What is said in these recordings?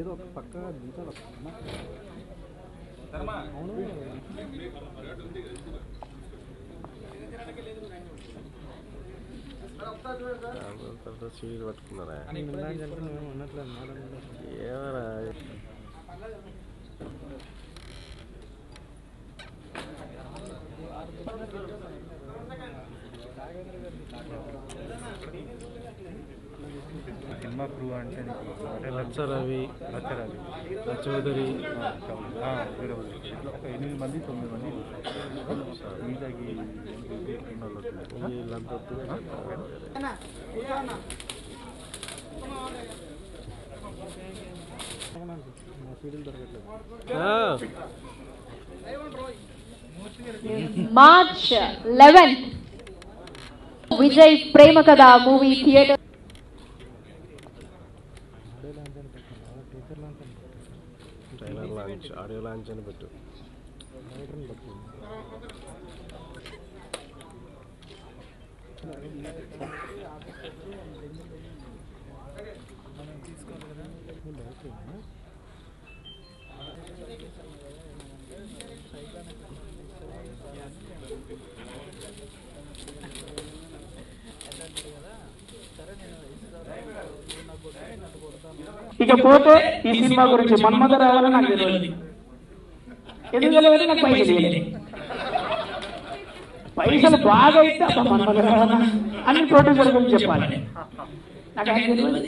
ఏదో ఒక పక్క దించాలి ఒక పక్కన. అవును తర్వాత సీడీలు పట్టుకున్నారా నేను ఇందాక చెప్పిన మేము ఉన్నట్లేదు మేడం ఏమరా సినిమా క్రూ అంటే నీకు అంటే రచ్చ రవి రచ్చరాజు చౌదరి ఒక ఎనిమిది మంది తొమ్మిది మంది మిగతాకి వీళ్ళంతా వద్దుగా మా సీడీలు దొరకట్లేదు ఆ, మార్చ్ లెవెన్త్ విజయ్ ప్రేమ కథ మూవీ థియేటర్ ఆడియో లాంచ్ అని పెట్టండి టీచర్ లాంచ్ అని పెట్టండి ట్రైలర్ లాంచ్ ఆడియో లాంచ్ అని పెట్టు రైటర్ని పెట్టండి ఇకపోతే ఈ సినిమా గురించి మన్మథ రావాలని నాకు తెలియదు ఎందుకు తెలియదు నాకు పైసలు ఇవ్వలేదు పైసలు బాగా అయితే అబ్బా మన్మథ రావాలా అని ప్రొడ్యూసర్ గురించి చెప్పాలి నాకు ఆయన తెలియదు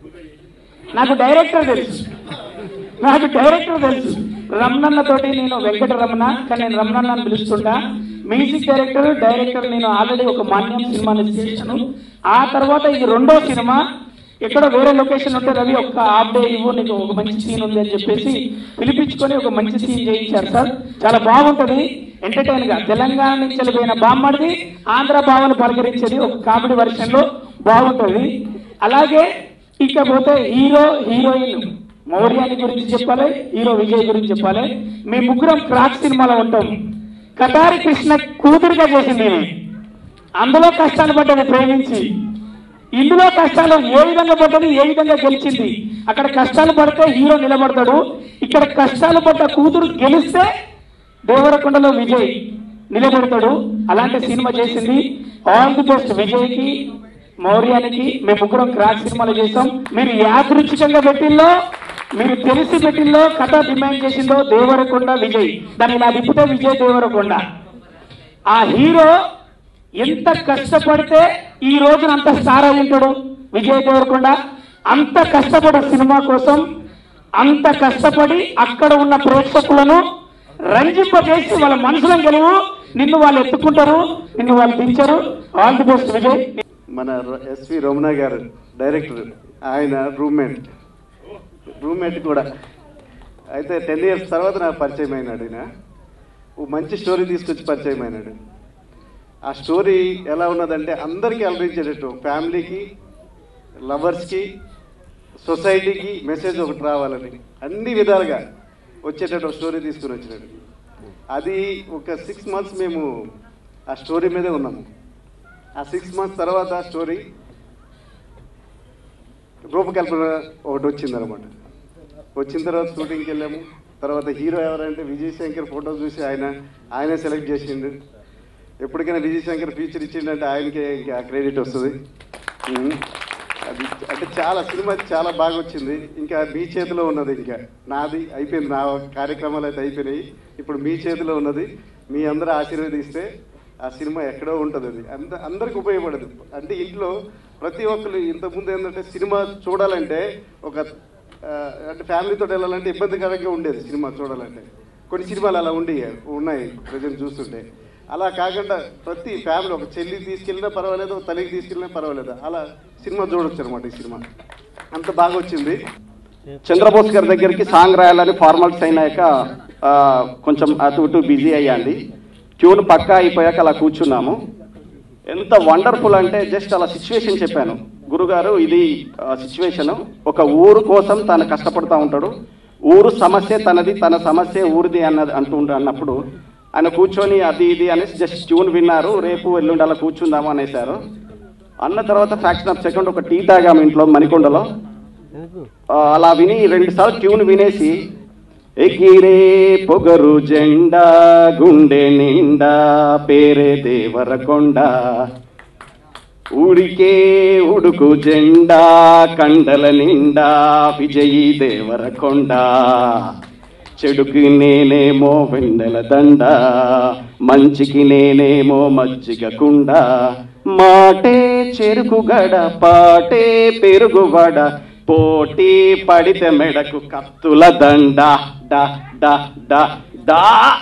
నాకు డైరెక్టర్ తెలుసు నాకు డైరెక్టర్ తెలుసు రమణన్న తోటి నేను వెంకట రమణ కానీ నేను రమణన్న అని పిలుస్తుంటా మ్యూజిక్ డైరెక్టర్ డైరెక్టర్ నేను ఆల్రెడీ ఒక మాన్యం సినిమాని చేశాను ఆ తర్వాత ఇది రెండో సినిమా ఎక్కడో వేరే లొకేషన్ ఉంటే రవి ఒక్క హాఫ్ డే ఇవ్వు నీకు ఒక మంచి సీన్ ఉంది అని చెప్పేసి పిలిపించుకొని ఒక మంచి సీన్ చేయించారు సార్ చాలా బాగుంటది ఎంటర్టైన్ గా తెలంగాణ నుంచి వెళ్ళిపోయిన బామ్మడిది ఆంధ్ర భావన పలకరించేది ఒక కామెడీ వర్షన్ లో బాగుంటది అలాగే ఇకపోతే హీరో హీరోయిన్ మౌర్యాని గురించి చెప్పాలి హీరో విజయ్ గురించి చెప్పాలి మేము ముగ్గురం క్రాక్ సినిమాలో ఉంటాం కటారి కృష్ణ కూతురుగా చేసింది ఈమె. అందులో కష్టాలు పడ్డది ప్రేమించి ఇందులో కష్టాలు ఏ విధంగా పడ్డది ఏ విధంగా గెలిచింది అక్కడ కష్టాలు పడితే హీరో నిలబడతాడు ఇక్కడ కష్టాలు పడ్డ కూతురు గెలిస్తే దేవరకొండలో విజయ్ నిలబెడతాడు అలాంటి సినిమా చేసింది ఆల్ ది బెస్ట్ విజయ్కి మౌర్యానికి మేము ముగ్గురం క్రాక్ సినిమాలు చేసాం మీరు యాదృచ్ఛికంగా పెట్టిల్లో మీరు తెలిసి పెట్టిల్లో కథ డిమాండ్ చేసిందో దేవరకొండ విజయ్ దాన్ని ఇలా తిప్పితే విజయ్ దేవరకొండ ఆ హీరో ఎంత కష్టపడితే ఈ రోజున అంత స్టార్ అయి ఉంటాడు విజయ్ దేవరకొండ అంత కష్టపడే సినిమా కోసం అంత కష్టపడి అక్కడ ఉన్న ప్రేక్షకులను రంజింపజేసి వాళ్ళ మనసులను గెలువు నిన్ను వాళ్ళు ఎత్తుకుంటారు నిన్ను వాళ్ళు దించరు ఆల్ ది బెస్ట్ విజయ్ మన ఎస్వి రమణ గారు డైరెక్టర్ ఆయన రూమ్మేట్ రూమ్మేట్ కూడా అయితే టెన్ ఇయర్స్ తర్వాత నాకు పరిచయం అయినాడు ఈయన ఓ మంచి స్టోరీ తీసుకొచ్చి పరిచయం అయినాడు ఆ స్టోరీ ఎలా ఉన్నదంటే అందరికీ అలరించేటట్టు ఫ్యామిలీకి లవర్స్కి సొసైటీకి మెసేజ్ ఒకటి రావాలని అన్ని విధాలుగా వచ్చేటట్టు ఒక స్టోరీ తీసుకుని వచ్చినాడు అది ఒక సిక్స్ మంత్స్ మేము ఆ స్టోరీ మీదే ఉన్నాము ఆ సిక్స్ మంత్స్ తర్వాత ఆ స్టోరీ రూపకల్పన ఒకటి వచ్చింది అనమాట వచ్చిన తర్వాత షూటింగ్కి వెళ్ళాము తర్వాత హీరో ఎవరంటే విజయ్ శంకర్ ఫోటో చూసి ఆయన ఆయనే సెలెక్ట్ చేసిండు ఎప్పటికైనా విజయ్ శంకర్ ఫీచర్ ఇచ్చిండంటే ఆయనకే ఇంకా క్రెడిట్ వస్తుంది ఉమ్. అది అంటే చాలా సినిమా చాలా బాగా వచ్చింది ఇంకా మీ చేతిలో ఉన్నది ఇంకా నాది అయిపోయింది నా కార్యక్రమాలు అయితే అయిపోయినాయి ఇప్పుడు మీ చేతిలో ఉన్నది మీ అందరూ ఆశీర్వదిస్తే ఆ సినిమా ఎక్కడో ఉంటుంది అది అంత అందరికి ఉపయోగపడదు అంటే ఇంట్లో ప్రతి ఒక్కరు ఇంతకుముందు ఏంటంటే సినిమా చూడాలంటే ఒక ఆ, అంటే ఫ్యామిలీతో వెళ్ళాలంటే ఇబ్బందికరంగా ఉండేది సినిమా చూడాలంటే కొన్ని సినిమాలు అలా ఉండి ఉన్నాయి ప్రజెంట్ చూస్తుంటే అలా కాకుండా ప్రతి ఫ్యామిలీ ఒక చెల్లి తీసుకెళ్ళినా పర్వాలేదు ఒక తల్లికి తీసుకెళ్ళినా పర్వాలేదు అలా సినిమా చూడొచ్చు అనమాట ఈ సినిమా అంత బాగా వచ్చింది చంద్రబోస్ గారి దగ్గరికి సాంగ్ రాయాలని ఫార్మాలిటీస్ అయినాక ఆ, కొంచెం అటు ఇటు బిజీ అయ్యాండి ట్యూన్ పక్కా అయిపోయాక అలా కూర్చున్నాము ఎంత వండర్ఫుల్ అంటే జస్ట్ అలా సిచ్యువేషన్ చెప్పాను గురుగారు ఇది సిచ్యువేషన్ ఒక ఊరు కోసం తను కష్టపడుతూ ఉంటాడు ఊరు సమస్య తనది తన సమస్య ఊరిది అన్నది అంటుండ అన్నప్పుడు ఆయన కూర్చొని అది ఇది అనేసి జస్ట్ ట్యూన్ విన్నారు రేపు ఎల్లుండి అలా కూర్చుందాము అనేసారు అన్న తర్వాత ఫ్రాక్షన్ ఆఫ్ సెకండ్ ఒక టీ తాగాము ఇంట్లో మణికొండలో ఎందుకు ఆ, అలా విని రెండు సార్లు ట్యూన్ వినేసి ఎగిరే పొగరు జెండా గుండె నిండా పేరే దేవరకొండ ఊరికే ఉడుకు జెండా కండల నిండా విజయీ దేవరకొండ చెడుకి నేనేమో వెన్నెల దండ మంచికి నేనేమో మజ్జిగ కుండ మాటే చెరుకు గడ పాటే పెరుగువడ పోటీ పడితే మెడకు కత్తుల దండ డా డా డా డా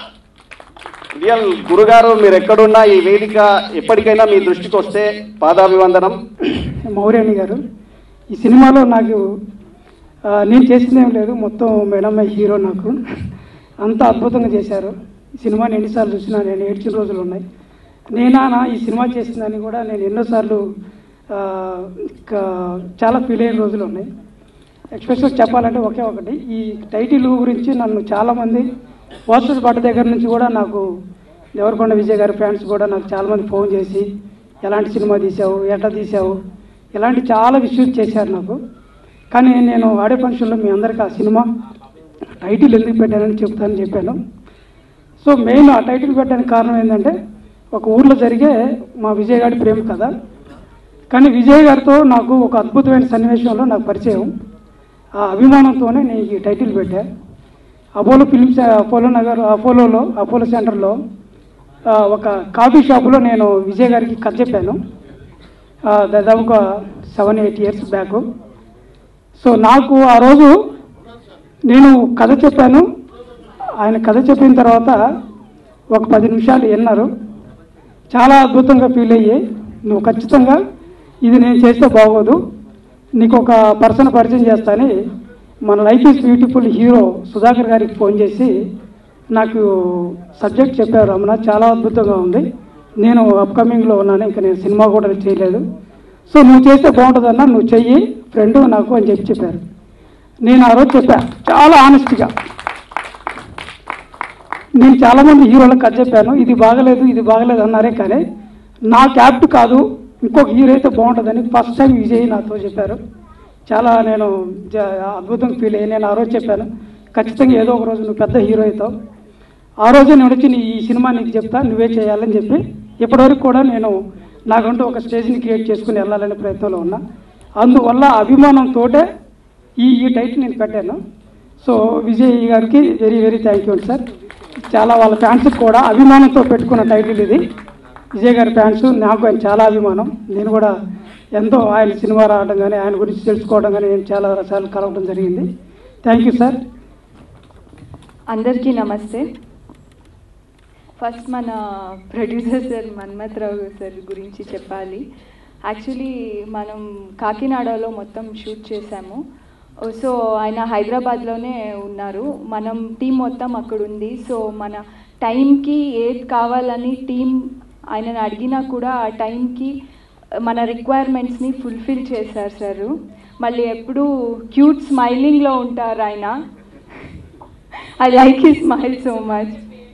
రియల్ గురుగారు మీరు ఎక్కడున్నా ఈ వేదిక ఎప్పటికైనా మీ దృష్టికి వస్తే పాదాభివందనం మౌర్యాని గారు ఈ సినిమాలో నాకు ఆ, నేను చేసింది ఏం లేదు మొత్తం మేడమ్ హీరో నాకు అంత అద్భుతంగా చేశారు ఈ సినిమాని ఎన్నిసార్లు చూసినా నేను ఏడ్చిన రోజులు ఉన్నాయి నేనా నా ఈ సినిమా చేసిందని కూడా నేను ఎన్నోసార్లు ఆ, ఇంకా చాలా ఫీల్ అయిన రోజులు ఉన్నాయి ఎక్స్పెషల్ చెప్పాలంటే ఒకే ఒకటి ఈ టైటిల్ గురించి నన్ను చాలామంది పోస్టర్స్ పడ్డ దగ్గర నుంచి కూడా నాకు దేవరకొండ విజయ్ గారి ఫ్యాన్స్ కూడా నాకు చాలామంది ఫోన్ చేసి ఎలాంటి సినిమా తీసావు ఎట్లా తీసావు ఇలాంటి చాలా విషయాలు చేశారు నాకు కానీ నేను ఆడే ఫంక్షన్లో మీ అందరికీ ఆ సినిమా టైటిల్ ఎందుకు పెట్టానని చెప్తానని చెప్పాను సో మెయిన్ ఆ టైటిల్ పెట్టడానికి కారణం ఏంటంటే ఒక ఊర్లో జరిగే మా విజయ్ గారి ప్రేమ కథ కానీ విజయ్ గారితో నాకు ఒక అద్భుతమైన సన్నివేశంలో నాకు పరిచయం ఆ అభిమానంతోనే నేను ఈ టైటిల్ పెట్టా అపోలో ఫిలిమ్స్ అపోలో నగర్ అపోలోలో అపోలో సెంటర్లో ఆ, ఒక కాఫీ షాపులో నేను విజయ్ గారికి కథ చెప్పాను ఆ, దాదాపు ఒక seven eight years back so నాకు ఆ రోజు నేను కథ చెప్పాను ఆయన కథ చెప్పిన తర్వాత ఒక పది నిమిషాలు విన్నారు చాలా అద్భుతంగా ఫీల్ అయ్యి నువ్వు ఖచ్చితంగా ఇది నేను చేస్తే బాగోదు నీకు ఒక పర్సన్ పరిచయం చేస్తానని మన life is beautiful hero Sudhakar గారికి ఫోన్ చేసి నాకు సబ్జెక్ట్ చెప్పారు రమణ చాలా అద్భుతంగా ఉంది నేను అప్కమింగ్లో ఉన్నాను ఇంకా నేను సినిమా కూడా చేయలేదు సో నువ్వు చేస్తే బాగుంటుందన్నా నువ్వు చెయ్యి ఫ్రెండ్ నాకు అని చెప్పి చెప్పారు నేను ఆ రోజు చెప్పా చాలా ఆనెస్ట్గా నేను చాలామంది హీరోలకు కథ చెప్పాను ఇది బాగలేదు ఇది బాగలేదు అన్నారే కానీ నా క్యాప్ట్ కాదు ఇంకొక హీరో అయితే బాగుంటుందని ఫస్ట్ టైం విజయ్ నాతో చెప్పారు చాలా నేను జ- అద్భుతంగా ఫీల్ అయ్యి నేను ఆ రోజు చెప్పాను ఖచ్చితంగా ఏదో ఒక రోజు నువ్వు పెద్ద హీరో అవుతావు ఆ రోజే నేను వచ్చి నీ ఈ సినిమా నీకు చెప్తా నువ్వే చేయాలని చెప్పి ఇప్పటివరకు కూడా నేను నాకంటూ ఒక స్టేజ్ని క్రియేట్ చేసుకుని వెళ్ళాలనే ప్రయత్నంలో ఉన్నా అందువల్ల అభిమానంతోటే ఈ ఈ టైటిల్ నేను పెట్టాను సో విజయ్ గారికి very very thank you sir చాలా వాళ్ళ ఫ్యాన్స్ కూడా అభిమానంతో పెట్టుకున్న టైటిల్ ఇది విజయ్ గారి ఫ్యాన్స్ నాకు ఆయన చాలా అభిమానం నేను కూడా ఎంతో ఆయన సినిమా రావడం కానీ ఆయన గురించి తెలుసుకోవడం కానీ నేను చాలా సార్లు కలవడం జరిగింది థ్యాంక్ యూ సార్ అందరికీ నమస్తే ఫస్ట్ మన producer sir Manmath Rao sir గురించి చెప్పాలి యాక్చువల్లీ మనం కాకినాడలో మొత్తం షూట్ చేశాము సో ఆయన హైదరాబాద్లోనే ఉన్నారు మనం టీం మొత్తం అక్కడ ఉంది సో మన టైంకి ఏది కావాలని టీం ఆయనను అడిగినా కూడా ఆ టైంకి మన రిక్వైర్మెంట్స్ని ఫుల్ఫిల్ చేశారు సార్ మళ్ళీ ఎప్పుడు క్యూట్ స్మైలింగ్లో ఉంటారు ఆయన I like he smile so much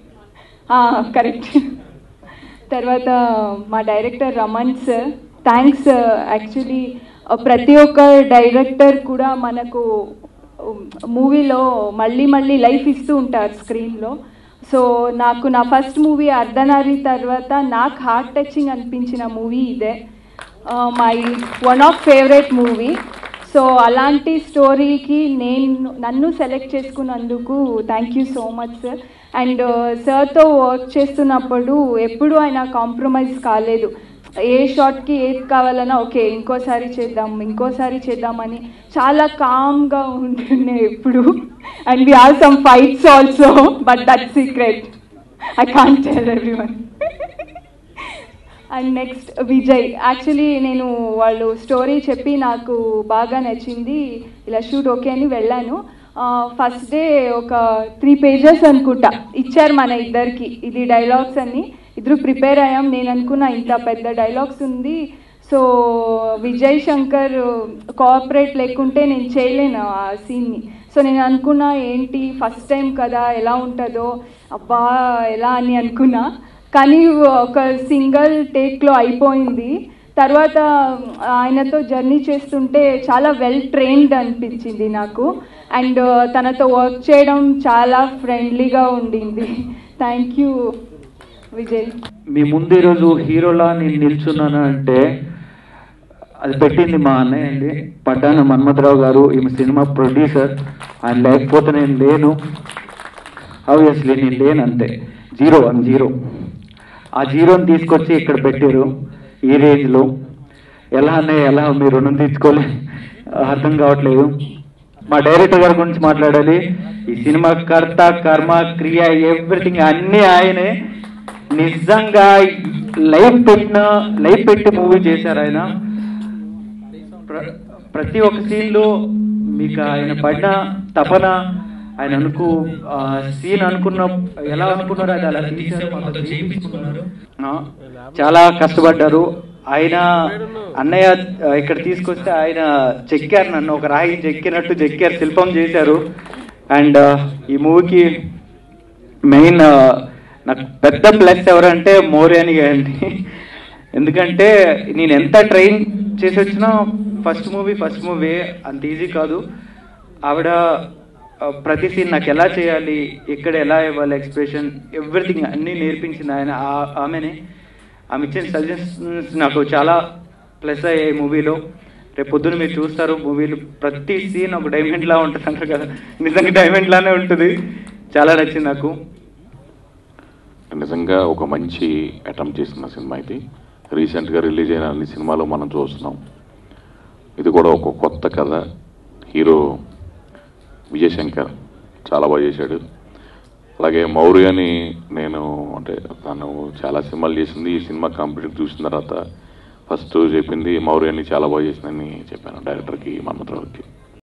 correct తర్వాత మా director Raman sir thanks actually ప్రతి ఒక్క డైరెక్టర్ కూడా మనకు మూవీలో మళ్ళీ మళ్ళీ లైఫ్ ఇస్తూ ఉంటారు స్క్రీన్లో సో నాకు నా ఫస్ట్ మూవీ అర్ధనారి తర్వాత నాకు హార్ట్ టచింగ్ అనిపించిన మూవీ ఇదే my one of favourite movie so అలాంటి స్టోరీకి నేను నన్ను సెలెక్ట్ చేసుకున్నందుకు thank you so much sir and సార్తో వర్క్ చేస్తున్నప్పుడు ఎప్పుడు ఆయన కాంప్రమైజ్ కాలేదు ఏ షాట్కి ఏది కావాలన్నా ఓకే ఇంకోసారి చేద్దాం ఇంకోసారి చేద్దామని చాలా కామ్గా ఉంటుండే ఎప్పుడు and we are some fights also but that secret I can't tell everyone and next Vijay actually నేను వాళ్ళు స్టోరీ చెప్పి నాకు బాగా నచ్చింది ఇలా షూట్ ఓకే అని వెళ్ళాను ఫస్ట్ డే ఒక త్రీ పేజెస్ అనుకుంటా ఇచ్చారు మన ఇద్దరికి ఇది డైలాగ్స్ అన్ని ఇద్దరు ప్రిపేర్ అయ్యాం నేను అనుకున్నా ఇంత పెద్ద డైలాగ్స్ ఉంది సో విజయ్ శంకర్ కోఆపరేట్ లేకుంటే నేను చేయలేను ఆ సీన్ని సో నేను అనుకున్నా ఏంటి ఫస్ట్ టైం కదా ఎలా ఉంటుందో అబ్బా ఎలా అని అనుకున్నా కానీ ఒక సింగిల్ టేక్లో అయిపోయింది తర్వాత ఆయనతో జర్నీ చేస్తుంటే చాలా వెల్ ట్రైన్డ్ అనిపించింది నాకు అండ్ తనతో వర్క్ చేయడం చాలా ఫ్రెండ్లీగా ఉండింది థ్యాంక్ యూ విజయ్ మీ ముందు ఈరోజు హీరోలా నేను నిల్చున్నాను అంటే అది పెట్టింది మా అన్నయ్య అండి పట్టాన మన్మథరావు గారు ఈమె సినిమా ప్రొడ్యూసర్ ఆయన లేకపోతే నేను లేను ఆబ్వియస్లీ నేను లేను అంతే జీరో అని జీరో ఆ జీరోని తీసుకొచ్చి ఇక్కడ పెట్టారు ఈ రేంజ్లో ఎలా అన్నయ్య ఎలా మీ రుణం తీర్చుకోలే అర్థం కావట్లేదు మా డైరెక్టర్ గారి గురించి మాట్లాడాలి ఈ సినిమా కర్త కర్మ క్రియ ఎవ్రీథింగ్ అన్నీ ఆయనే నిజంగా లైఫ్ పెట్టిన లైఫ్ పెట్టి మూవీ చేశారు ఆయన ప్ర- ప్రతి ఒక్క సీన్లో మీకు ఆయన పడిన తపన ఆయన అనుకు సీన్ అనుకున్న ఎలా అనుకున్నారో అది అలా తీశారు మాతో చేయించుకున్నారు ఆ, చాలా కష్టపడ్డారు ఆయన అన్నయ్య ఆ, ఇక్కడ తీసుకొస్తే ఆయన చెక్కారు నన్ను ఒక రాయి చెక్కినట్టు చెక్కారు శిల్పం చేశారు అండ్ ఈ మూవీకి మెయిన్ నాకు పెద్ద ప్లస్ ఎవరంటే మోరేని గారండి ఎందుకంటే నేను ఎంత ట్రైన్ చేసి వచ్చినా ఫస్ట్ మూవీ ఫస్ట్ మూవీ అంత ఈజీ కాదు ఆవిడ ఆ, ప్రతి సీన్ నాకు ఎలా చేయాలి ఎక్కడ ఎలా ఇవ్వాలి ఎక్స్ప్రెషన్ ఎవ్రీథింగ్ అన్నీ నేర్పించింది ఆయన ఆ- ఆమెనే ఆమె ఇచ్చిన సజెషన్స్ నాకు చాలా ప్లస్ అయ్యాయి మూవీలో రేపు పొద్దున మీరు చూస్తారు మూవీలో ప్రతి సీన్ ఒక డైమండ్ లా ఉంటుంది అంటారు కదా నిజంగా డైమండ్ లానే ఉంటుంది చాలా నచ్చింది నాకు నిజంగా ఒక మంచి అటెంప్ట్ చేసిన సినిమా ఇది రీసెంట్గా రిలీజ్ అయిన అన్ని సినిమాలు మనం చూస్తున్నాం ఇది కూడా ఒక కొత్త కథ హీరో విజయశంకర్ చాలా బాగా చేశాడు అలాగే మౌర్య అని నేను అంటే తను చాలా సినిమాలు చేసింది ఈ సినిమా కంప్లీట్ చూసిన తర్వాత ఫస్ట్ చెప్పింది మౌర్య అని చాలా బాగా చేసిందని చెప్పాను డైరెక్టర్కి మన్మథరావుకి